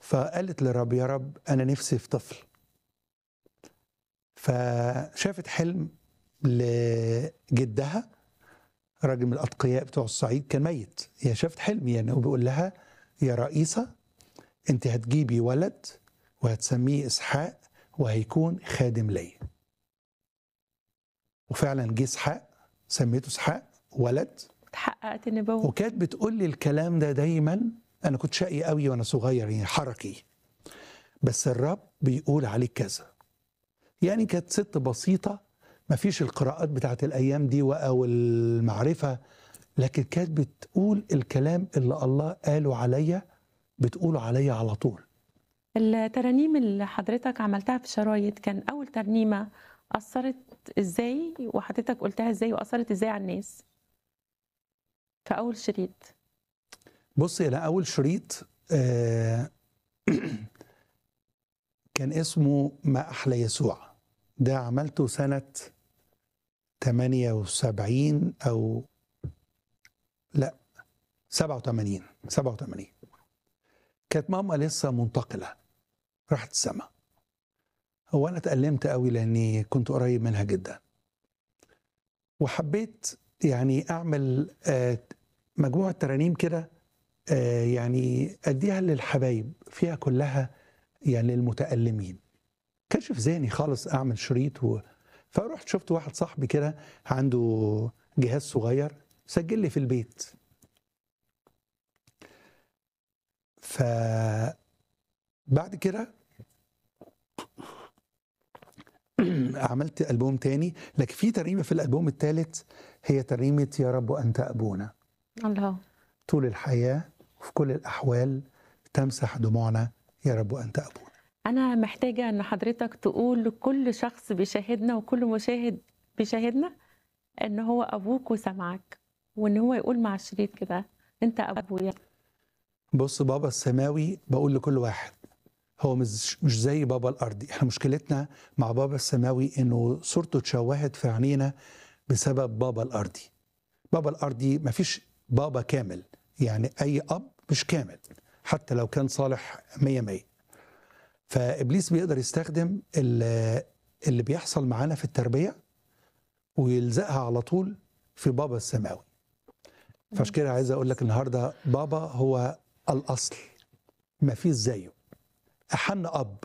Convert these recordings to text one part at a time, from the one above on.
فقالت للرب يا رب انا نفسي في طفل فشافت حلم لجدها راجل من الاتقياء بتوع الصعيد كان ميت هي شافت حلم يعني وبيقول لها يا رئيسه انت هتجيبي ولد وهتسميه اسحاق وهيكون خادم لي وفعلا جه اسحاق سميته اسحاق ولد تحققت النبوة وكانت بتقول لي الكلام ده دايما انا كنت شقي قوي وانا صغير يعني حركي بس الرب بيقول عليك كذا يعني كانت ست بسيطه ما فيش القراءات بتاعت الايام دي او المعرفه لكن كانت بتقول الكلام اللي الله قاله عليا بتقوله عليا على طول الترانيم اللي حضرتك عملتها في الشرايط كان أول ترنيمة أثرت إزاي وحضرتك قلتها إزاي وأثرت إزاي على الناس في أول شريط بصي انا اول شريط آه كان اسمه ما احلى يسوع ده عملته سنه 78 او لا 87 87 كانت ماما لسه منتقله راحت السما هو انا اتألمت قوي لاني كنت قريب منها جدا وحبيت يعني اعمل آه مجموعه ترانيم كده آه يعني اديها للحبايب فيها كلها يعني للمتألمين كانش في ذهني خالص اعمل شريط و... فرحت شفت واحد صاحبي كده عنده جهاز صغير سجل لي في البيت ف بعد كده عملت ألبوم تاني لكن في ترنيمة في الألبوم الثالث هي ترنيمة يا رب أنت أبونا الله طول الحياة وفي كل الأحوال تمسح دموعنا يا رب أنت أبونا أنا محتاجة إن حضرتك تقول لكل شخص بيشاهدنا وكل مشاهد بيشاهدنا إن هو أبوك وسمعك وإن هو يقول مع الشريط كده أنت أبويا بص بابا السماوي بقول لكل واحد هو مش مش زي بابا الارضي احنا مشكلتنا مع بابا السماوي انه صورته اتشوهت في عينينا بسبب بابا الارضي بابا الارضي مفيش بابا كامل يعني اي اب مش كامل حتى لو كان صالح مية مية فابليس بيقدر يستخدم اللي, اللي بيحصل معانا في التربيه ويلزقها على طول في بابا السماوي فعشان كده عايز اقول لك النهارده بابا هو الاصل ما فيش زيه احن اب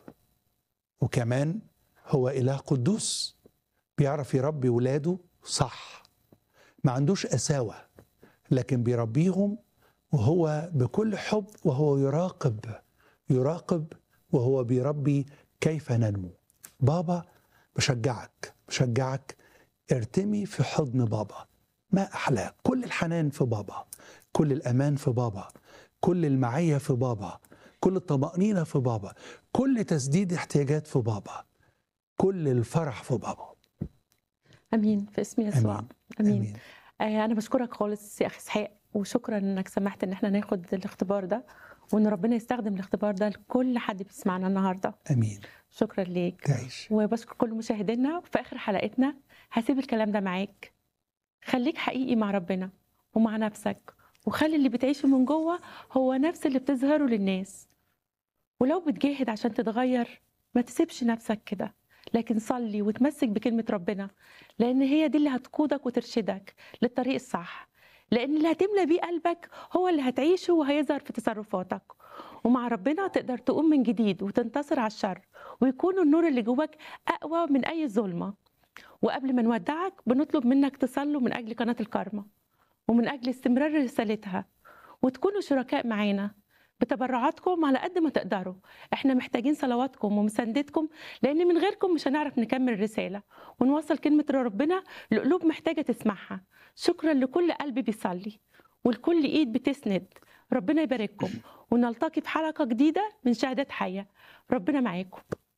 وكمان هو اله قدوس بيعرف يربي ولاده صح ما عندوش قساوه لكن بيربيهم وهو بكل حب وهو يراقب يراقب وهو بيربي كيف ننمو بابا بشجعك بشجعك ارتمي في حضن بابا ما احلاه كل الحنان في بابا كل الامان في بابا كل المعيه في بابا كل الطمأنينة في بابا كل تسديد احتياجات في بابا كل الفرح في بابا امين في اسم يسوع آمين. امين, آمين. آه انا بشكرك خالص يا اخي اسحاق وشكرا انك سمحت ان احنا ناخد الاختبار ده وان ربنا يستخدم الاختبار ده لكل حد بيسمعنا النهارده امين شكرا ليك تعيش وبشكر كل مشاهدينا في اخر حلقتنا هسيب الكلام ده معاك خليك حقيقي مع ربنا ومع نفسك وخلي اللي بتعيشه من جوه هو نفس اللي بتظهره للناس ولو بتجاهد عشان تتغير ما تسيبش نفسك كده لكن صلي وتمسك بكلمة ربنا لأن هي دي اللي هتقودك وترشدك للطريق الصح لأن اللي هتملى بيه قلبك هو اللي هتعيشه وهيظهر في تصرفاتك ومع ربنا تقدر تقوم من جديد وتنتصر على الشر ويكون النور اللي جواك أقوى من أي ظلمة وقبل ما نودعك بنطلب منك تصلوا من أجل قناة الكارما ومن أجل استمرار رسالتها وتكونوا شركاء معانا بتبرعاتكم على قد ما تقدروا احنا محتاجين صلواتكم ومساندتكم لان من غيركم مش هنعرف نكمل الرساله ونوصل كلمه ربنا لقلوب محتاجه تسمعها شكرا لكل قلب بيصلي ولكل ايد بتسند ربنا يبارككم ونلتقي في حلقه جديده من شهادات حيه ربنا معاكم